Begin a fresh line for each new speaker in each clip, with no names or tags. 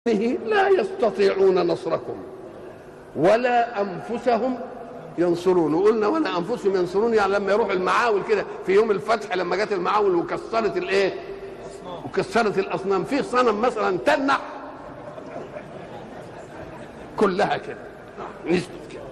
لا يستطيعون نصركم ولا انفسهم ينصرون وقلنا ولا انفسهم ينصرون يعني لما يروحوا المعاول كده في يوم الفتح لما جت المعاول وكسرت الايه وكسرت الاصنام في صنم مثلا تنح كلها كده نزلت كده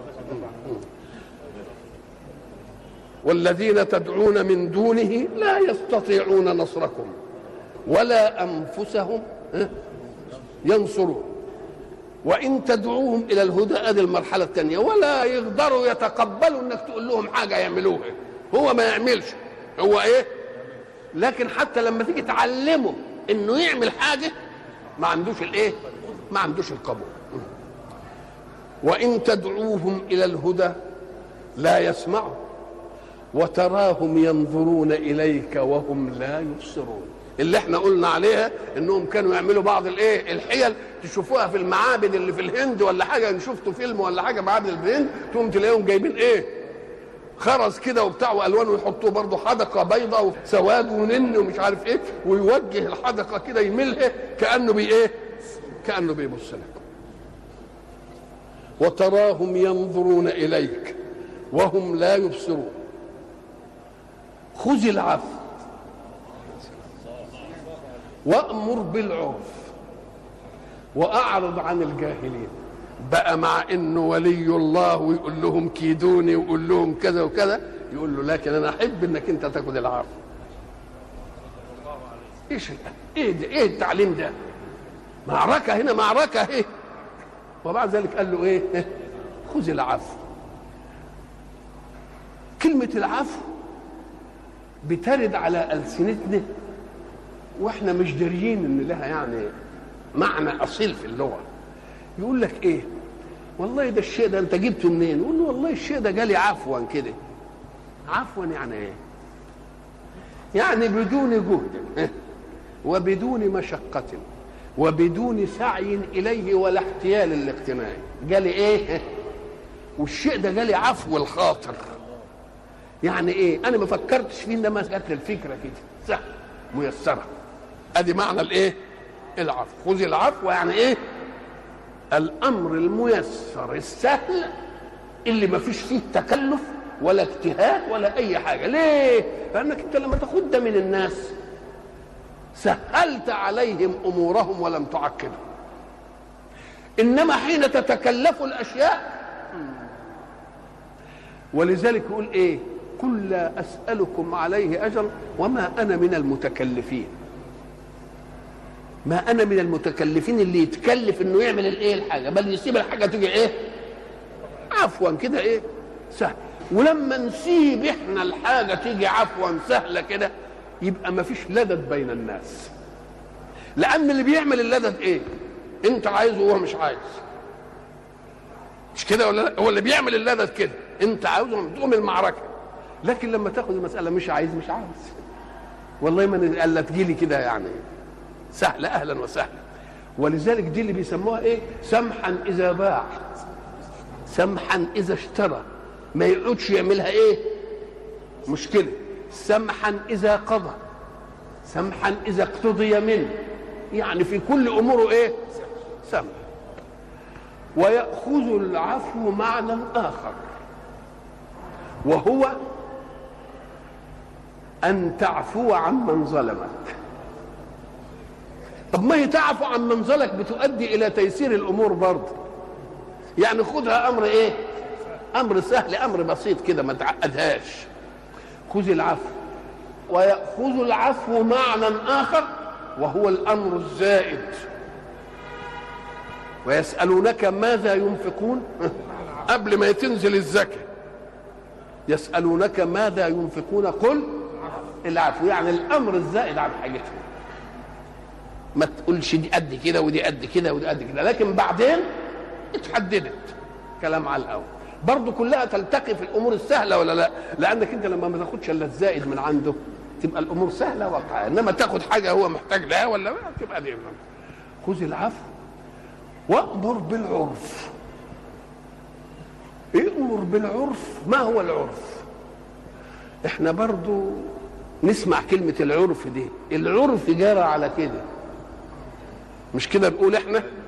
والذين تدعون من دونه لا يستطيعون نصركم ولا انفسهم ينصرون وان تدعوهم الى الهدى ادي المرحله الثانيه ولا يقدروا يتقبلوا انك تقول لهم حاجه يعملوها هو ما يعملش هو ايه لكن حتى لما تيجي تعلمه انه يعمل حاجه ما عندوش الايه ما عندوش القبول وان تدعوهم الى الهدى لا يسمعوا وتراهم ينظرون اليك وهم لا يبصرون اللي احنا قلنا عليها انهم كانوا يعملوا بعض الايه الحيل تشوفوها في المعابد اللي في الهند ولا حاجه ان شفتوا فيلم ولا حاجه معابد الهند تقوم تلاقيهم جايبين ايه خرز كده وبتاع والوان ويحطوه برضه حدقه بيضاء وسواد ونن ومش عارف ايه ويوجه الحدقه كده يملها كانه بي ايه كانه بيبص لك وتراهم ينظرون اليك وهم لا يبصرون خذ العفو وامر بالعرف واعرض عن الجاهلين بقى مع انه ولي الله ويقول لهم كيدوني ويقول لهم كذا وكذا يقول له لكن انا احب انك انت تاخذ العفو ايش ايه ده ايه التعليم ده معركه هنا معركه ايه وبعد ذلك قال له ايه خذ العفو كلمه العفو بترد على السنتنا واحنا مش داريين ان لها يعني معنى اصيل في اللغه يقول لك ايه والله ده الشيء ده انت جبته منين يقول له والله الشيء ده جالي عفوا كده عفوا يعني ايه يعني بدون جهد وبدون مشقة وبدون سعي إليه ولا احتيال الاقتناع جالي إيه والشيء ده جالي عفو الخاطر يعني إيه أنا ما فكرتش فيه إنما جات لي الفكرة كده سهل ميسرة ادي معنى الايه العفو خذ العفو يعني ايه الامر الميسر السهل اللي ما فيش فيه تكلف ولا اجتهاد ولا اي حاجه ليه لانك انت لما تاخد ده من الناس سهلت عليهم امورهم ولم تعقدهم انما حين تتكلف الاشياء ولذلك يقول ايه قل لا اسالكم عليه اجر وما انا من المتكلفين ما انا من المتكلفين اللي يتكلف انه يعمل الايه الحاجه بل يسيب الحاجه تيجي ايه عفوا كده ايه سهل ولما نسيب احنا الحاجه تيجي عفوا سهله كده يبقى ما فيش لدد بين الناس لان اللي بيعمل اللدد ايه انت عايزه وهو مش عايز مش كده ولا لا هو اللي بيعمل اللدد كده انت عاوزه تقوم المعركه لكن لما تاخد المساله مش عايز مش عايز والله ما الا تجيلي كده يعني سهلة أهلا وسهلا ولذلك دي اللي بيسموها إيه سمحا إذا باع سمحا إذا اشترى ما يقعدش يعملها إيه مشكلة سمحا إذا قضى سمحا إذا اقتضي منه يعني في كل أموره إيه سمح ويأخذ العفو معنى آخر وهو أن تعفو عمن ظلمك طب ما هي تعفو عن منزلك بتؤدي الى تيسير الامور برضه يعني خدها امر ايه امر سهل امر بسيط كده ما تعقدهاش خذ العفو ويأخذ العفو معنى آخر وهو الأمر الزائد ويسألونك ماذا ينفقون قبل ما تنزل الزكاة يسألونك ماذا ينفقون قل العفو يعني الأمر الزائد عن حاجتهم ما تقولش دي قد كده ودي قد كده ودي قد كده لكن بعدين اتحددت كلام على الاول برضه كلها تلتقي في الامور السهله ولا لا لانك انت لما ما تاخدش الا الزائد من عنده تبقى الامور سهله واقعه انما تاخد حاجه هو محتاج لها ولا لا تبقى دي خذ العفو وامر بالعرف امر بالعرف ما هو العرف احنا برضو نسمع كلمة العرف دي العرف جرى على كده مش كده بنقول احنا